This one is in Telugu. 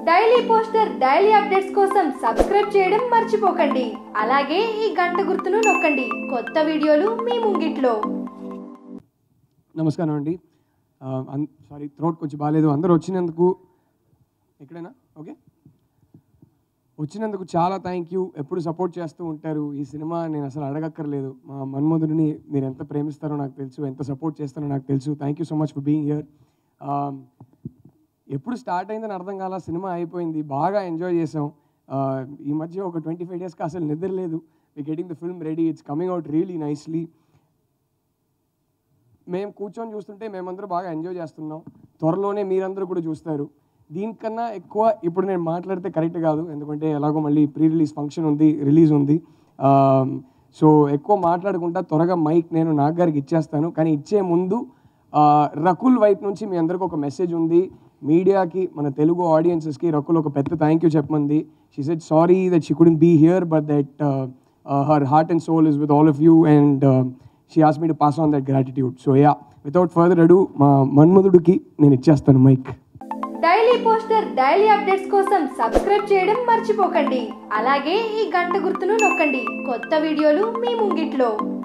డైలీ పోస్టర్ డైలీ అప్డేట్స్ కోసం సబ్స్క్రైబ్ చేయడం మర్చిపోకండి అలాగే ఈ గంట గుర్తును నొక్కండి కొత్త వీడియోలు మీ ముంగిట్లో నమస్కారం అండి సారీ థ్రోట్ కొంచెం బాగాలేదు అందరూ వచ్చినందుకు ఎక్కడైనా ఓకే వచ్చినందుకు చాలా థ్యాంక్ యూ ఎప్పుడు సపోర్ట్ చేస్తూ ఉంటారు ఈ సినిమా నేను అసలు అడగక్కర్లేదు మా మన్మధుడిని మీరు ఎంత ప్రేమిస్తారో నాకు తెలుసు ఎంత సపోర్ట్ చేస్తారో నాకు తెలుసు thank you so much for being here ఎప్పుడు స్టార్ట్ అయిందని అర్థం కాల సినిమా అయిపోయింది బాగా ఎంజాయ్ చేసాం Uh, ఈ మధ్య ఒక ట్వంటీ ఫైవ్ డేస్కి అసలు నిద్ర లేదు we getting the film ready it's coming out really nicely మేము కూర్చొని చూస్తుంటే మేమందరూ బాగా ఎంజాయ్ చేస్తున్నాం త్వరలోనే మీరందరూ కూడా చూస్తారు దీనికన్నా ఎక్కువ ఇప్పుడు నేను మాట్లాడితే కరెక్ట్ కాదు ఎందుకంటే ఎలాగో మళ్ళీ ప్రీ రిలీజ్ ఫంక్షన్ ఉంది రిలీజ్ ఉంది సో ఎక్కువ మాట్లాడకుండా త్వరగా మైక్ నేను నాగ్ గారికి ఇచ్చేస్తాను కానీ ఇచ్చే ముందు ఆ, రకుల్ వైపు నుంచి మీ అందరికి ఒక మెసేజ్ ఉంది మీడియాకి మన తెలుగు ఆడియన్సెస్కి రకుల్ ఒక పెద్ద థ్యాంక్ యూ చెప్పమంది she said sorry that she couldn't be here but that her heart and soul is with all of you and she ఆస్ me to pass on that gratitude so yeah without further ado మా మన్మధుడికి నేను ఇచ్చేస్తాను mic daily poster daily updates కోసం సబ్స్క్రైబ్ చేయడం మర్చిపోకండి అలాగే ఈ గంట గుర్తును నొక్కండి కొత్త వీడియోలు మీ ముంగిట్లో